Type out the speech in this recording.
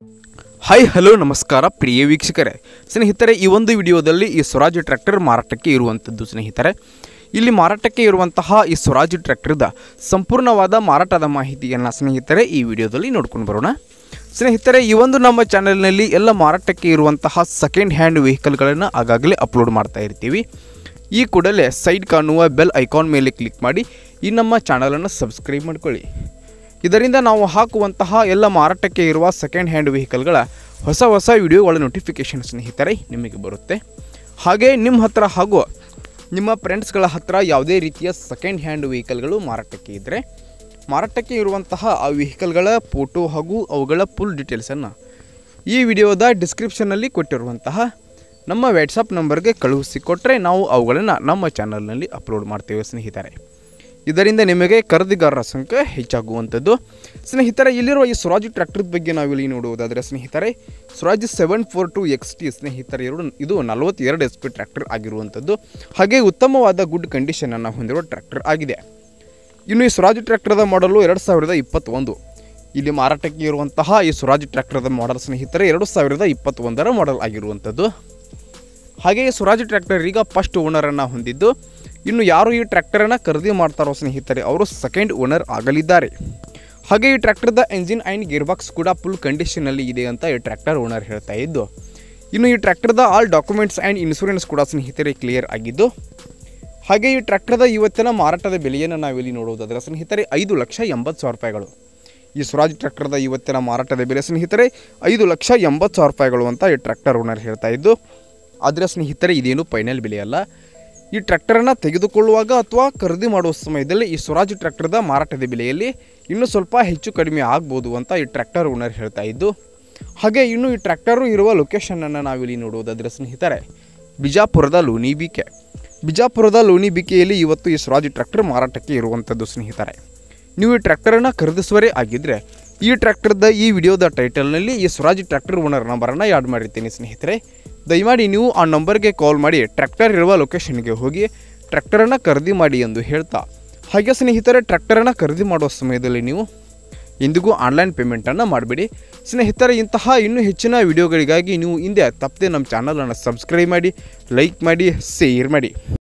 hi hello ನಮಸ್ಕಾರ ಪ್ರಿಯ ವೀಕ್ಷಕರೇ ಸ್ನೇಹಿತರೆ ಈ ಒಂದು ವಿಡಿಯೋದಲ್ಲಿ ಈ ಸ್ವರಾಜ್ ಟ್ರ್ಯಾಕ್ಟರ್ ಮಾರಾಟಕ್ಕೆ ಇರುವಂಥದ್ದು ಸ್ನೇಹಿತರೆ ಇಲ್ಲಿ ಮಾರಾಟಕ್ಕೆ ಇರುವಂತಹ ಈ ಸ್ವರಾಜ್ ಟ್ರ್ಯಾಕ್ಟರ್ದ ಸಂಪೂರ್ಣವಾದ ಮಾರಾಟದ ಮಾಹಿತಿಯನ್ನು ಸ್ನೇಹಿತರೆ ಈ ವಿಡಿಯೋದಲ್ಲಿ ನೋಡ್ಕೊಂಡು ಬರೋಣ ಸ್ನೇಹಿತರೆ ಈ ಒಂದು ನಮ್ಮ ಚಾನೆಲ್ನಲ್ಲಿ ಎಲ್ಲ ಮಾರಾಟಕ್ಕೆ ಇರುವಂತಹ ಸೆಕೆಂಡ್ ಹ್ಯಾಂಡ್ ವೆಹಿಕಲ್ಗಳನ್ನು ಆಗಾಗಲೇ ಅಪ್ಲೋಡ್ ಮಾಡ್ತಾ ಇರ್ತೀವಿ ಈ ಕೂಡಲೇ ಸೈಡ್ ಕಾಣುವ ಬೆಲ್ ಐಕಾನ್ ಮೇಲೆ ಕ್ಲಿಕ್ ಮಾಡಿ ಈ ನಮ್ಮ ಚಾನಲನ್ನು ಸಬ್ಸ್ಕ್ರೈಬ್ ಮಾಡ್ಕೊಳ್ಳಿ ಇದರಿಂದ ನಾವು ಹಾಕುವಂತಹ ಎಲ್ಲ ಮಾರಾಟಕ್ಕೆ ಇರುವ ಸೆಕೆಂಡ್ ಹ್ಯಾಂಡ್ ವೆಹಿಕಲ್ಗಳ ಹೊಸ ಹೊಸ ವಿಡಿಯೋಗಳ ನೋಟಿಫಿಕೇಷನ್ ಸ್ನೇಹಿತರೆ ನಿಮಗೆ ಬರುತ್ತೆ ಹಾಗೆ ನಿಮ್ಮ ಹತ್ರ ಹಾಗೂ ನಿಮ್ಮ ಫ್ರೆಂಡ್ಸ್ಗಳ ಹತ್ರ ಯಾವುದೇ ರೀತಿಯ ಸೆಕೆಂಡ್ ಹ್ಯಾಂಡ್ ವೆಹಿಕಲ್ಗಳು ಮಾರಾಟಕ್ಕೆ ಇದ್ದರೆ ಮಾರಾಟಕ್ಕೆ ಇರುವಂತಹ ಆ ವೆಹಿಕಲ್ಗಳ ಫೋಟೋ ಹಾಗೂ ಅವುಗಳ ಫುಲ್ ಡೀಟೇಲ್ಸನ್ನು ಈ ವಿಡಿಯೋದ ಡಿಸ್ಕ್ರಿಪ್ಷನ್ನಲ್ಲಿ ಕೊಟ್ಟಿರುವಂತಹ ನಮ್ಮ ವಾಟ್ಸಪ್ ನಂಬರ್ಗೆ ಕಳುಹಿಸಿಕೊಟ್ರೆ ನಾವು ಅವುಗಳನ್ನು ನಮ್ಮ ಚಾನಲ್ನಲ್ಲಿ ಅಪ್ಲೋಡ್ ಮಾಡ್ತೇವೆ ಸ್ನೇಹಿತರೆ ಇದರಿಂದ ನಿಮಗೆ ಖರೀದಿಗಾರರ ಸಂಖ್ಯೆ ಹೆಚ್ಚಾಗುವಂಥದ್ದು ಸ್ನೇಹಿತರೆ ಇಲ್ಲಿರುವ ಈ ಸ್ವರಾಜ್ ಟ್ರ್ಯಾಕ್ಟರ್ ಬಗ್ಗೆ ನಾವಿಲ್ಲಿ ನೋಡುವುದಾದರೆ ಸ್ನೇಹಿತರೆ Swaraj seven four two X T ಸ್ನೇಹಿತರೆ ಎರಡು ಇದು ನಲವತ್ತೆರಡು ಎಸ್ ಪಿ ಟ್ರ್ಯಾಕ್ಟರ್ ಆಗಿರುವಂಥದ್ದು ಹಾಗೆ ಉತ್ತಮವಾದ ಗುಡ್ ಕಂಡೀಷನನ್ನು ಹೊಂದಿರುವ ಟ್ರ್ಯಾಕ್ಟರ್ ಆಗಿದೆ ಇನ್ನು ಈ ಸ್ವರಾಜ್ ಟ್ರ್ಯಾಕ್ಟರ್ದ ಮಾಡಲು ಎರಡು ಸಾವಿರದ ಇಪ್ಪತ್ತೊಂದು ಇಲ್ಲಿ ಮಾರಾಟಕ್ಕೆ ಇರುವಂತಹ ಈ ಸ್ವರಾಜ್ ಟ್ರ್ಯಾಕ್ಟರ್ದ ಮಾಡೆಲ್ ಸ್ನೇಹಿತರೆ ಎರಡು ಸಾವಿರದ ಇಪ್ಪತ್ತೊಂದರ ಮಾಡೆಲ್ ಆಗಿರುವಂಥದ್ದು ಹಾಗೆ ಈ ಸ್ವರಾಜ್ ಟ್ರ್ಯಾಕ್ಟರ್ ಈಗ ಫಸ್ಟ್ ಓನರನ್ನು ಹೊಂದಿದ್ದು ಇನ್ನು ಯಾರು ಈ ಟ್ರ್ಯಾಕ್ಟರನ್ನು ಖರೀದಿ ಮಾಡ್ತಾರೋ ಸ್ನೇಹಿತರೆ ಅವರು ಸೆಕೆಂಡ್ ಓನರ್ ಆಗಲಿದ್ದಾರೆ ಹಾಗೆ ಈ ಟ್ರ್ಯಾಕ್ಟರ್ದ ಎಂಜಿನ್ ಆ್ಯಂಡ್ ಗೇರ್ ಬಾಕ್ಸ್ ಕೂಡ ಫುಲ್ ಕಂಡೀಷನಲ್ಲಿ ಇದೆ ಅಂತ ಈ ಟ್ರ್ಯಾಕ್ಟರ್ ಓನರ್ ಹೇಳ್ತಾ ಇದ್ದು ಇನ್ನು ಈ ಟ್ರ್ಯಾಕ್ಟರ್ದ ಆಲ್ ಡಾಕ್ಯುಮೆಂಟ್ಸ್ ಆ್ಯಂಡ್ ಇನ್ಶೂರೆನ್ಸ್ ಕೂಡ ಸ್ನೇಹಿತರೆ ಕ್ಲಿಯರ್ ಆಗಿದ್ದು ಹಾಗೆ ಈ ಟ್ರ್ಯಾಕ್ಟರ್ದ ಇವತ್ತಿನ ಮಾರಾಟದ ಬೆಲೆಯನ್ನು ನಾವಿಲ್ಲಿ ನೋಡುವುದಾದರೆ ಸ್ನೇಹಿತರೆ ಐದು ಲಕ್ಷ ಎಂಬತ್ತು ಸಾವಿರ ರೂಪಾಯಿಗಳು ಈ ಸ್ವರಾಜ್ ಟ್ರ್ಯಾಕ್ಟರ್ದ ಇವತ್ತಿನ ಮಾರಾಟದ ಬೆಲೆ ಸ್ನೇಹಿತರೆ ಐದು ಲಕ್ಷ ಎಂಬತ್ತು ಸಾವಿರ ರೂಪಾಯಿಗಳು ಅಂತ ಈ ಟ್ರ್ಯಾಕ್ಟರ್ ಓನರ್ ಹೇಳ್ತಾ ಇದ್ದು ಆದರೆ ಸ್ನೇಹಿತರೆ ಇದೇನು ಫೈನಲ್ ಬೆಲೆ ಅಲ್ಲ ಈ ಟ್ರ್ಯಾಕ್ಟರನ್ನು ತೆಗೆದುಕೊಳ್ಳುವಾಗ ಅಥವಾ ಖರೀದಿ ಮಾಡುವ ಸಮಯದಲ್ಲಿ ಈ ಸ್ವರಾಜ್ ಟ್ರ್ಯಾಕ್ಟರ್ದ ಮಾರಾಟದ ಬೆಲೆಯಲ್ಲಿ ಇನ್ನೂ ಸ್ವಲ್ಪ ಹೆಚ್ಚು ಕಡಿಮೆ ಆಗ್ಬೋದು ಅಂತ ಈ ಟ್ರ್ಯಾಕ್ಟರ್ ಓನರ್ ಹೇಳ್ತಾ ಇದ್ದು ಹಾಗೆ ಇನ್ನು ಈ ಟ್ರ್ಯಾಕ್ಟರು ಇರುವ ಲೊಕೇಶನನ್ನು ನಾವಿಲ್ಲಿ ನೋಡುವುದಾದರೆ ಸ್ನೇಹಿತರೆ ಬಿಜಾಪುರದ ಲೋಣಿಬಿಕೆ ಬಿಜಾಪುರದ ಲೋಣಿಬಿಕೆಯಲ್ಲಿ ಇವತ್ತು ಈ ಸ್ವರಾಜ್ ಟ್ರ್ಯಾಕ್ಟರ್ ಮಾರಾಟಕ್ಕೆ ಇರುವಂಥದ್ದು ಸ್ನೇಹಿತರೆ ನೀವು ಈ ಟ್ರ್ಯಾಕ್ಟರನ್ನು ಖರೀದಿಸುವರೇ ಆಗಿದ್ದರೆ ಈ ಟ್ರ್ಯಾಕ್ಟರ್ದ ಈ ವಿಡಿಯೋದ ಟೈಟಲ್ನಲ್ಲಿ ಈ ಸ್ವರಾಜ್ ಟ್ರ್ಯಾಕ್ಟರ್ ಓನರ್ ನಂಬರನ್ನು ಯಾಡ್ ಮಾಡಿರ್ತೀನಿ ಸ್ನೇಹಿತರೆ ದಯಮಾಡಿ ನೀವು ಆ ನಂಬರ್ಗೆ ಕಾಲ್ ಮಾಡಿ ಟ್ರ್ಯಾಕ್ಟರ್ ಇರುವ ಲೊಕೇಶನ್ಗೆ ಹೋಗಿ ಟ್ರ್ಯಾಕ್ಟರನ್ನು ಖರೀದಿ ಮಾಡಿ ಎಂದು ಹೇಳ್ತಾ ಹಾಗೆ ಸ್ನೇಹಿತರೆ ಟ್ರ್ಯಾಕ್ಟರನ್ನು ಖರೀದಿ ಮಾಡುವ ಸಮಯದಲ್ಲಿ ನೀವು ಎಂದಿಗೂ ಆನ್ಲೈನ್ ಪೇಮೆಂಟನ್ನು ಮಾಡಬೇಡಿ ಸ್ನೇಹಿತರೆ ಇಂತಹ ಇನ್ನೂ ಹೆಚ್ಚಿನ ವಿಡಿಯೋಗಳಿಗಾಗಿ ನೀವು ಹಿಂದೆ ತಪ್ಪದೆ ನಮ್ಮ ಚಾನಲನ್ನು ಸಬ್ಸ್ಕ್ರೈಬ್ ಮಾಡಿ ಲೈಕ್ ಮಾಡಿ ಶೇರ್ ಮಾಡಿ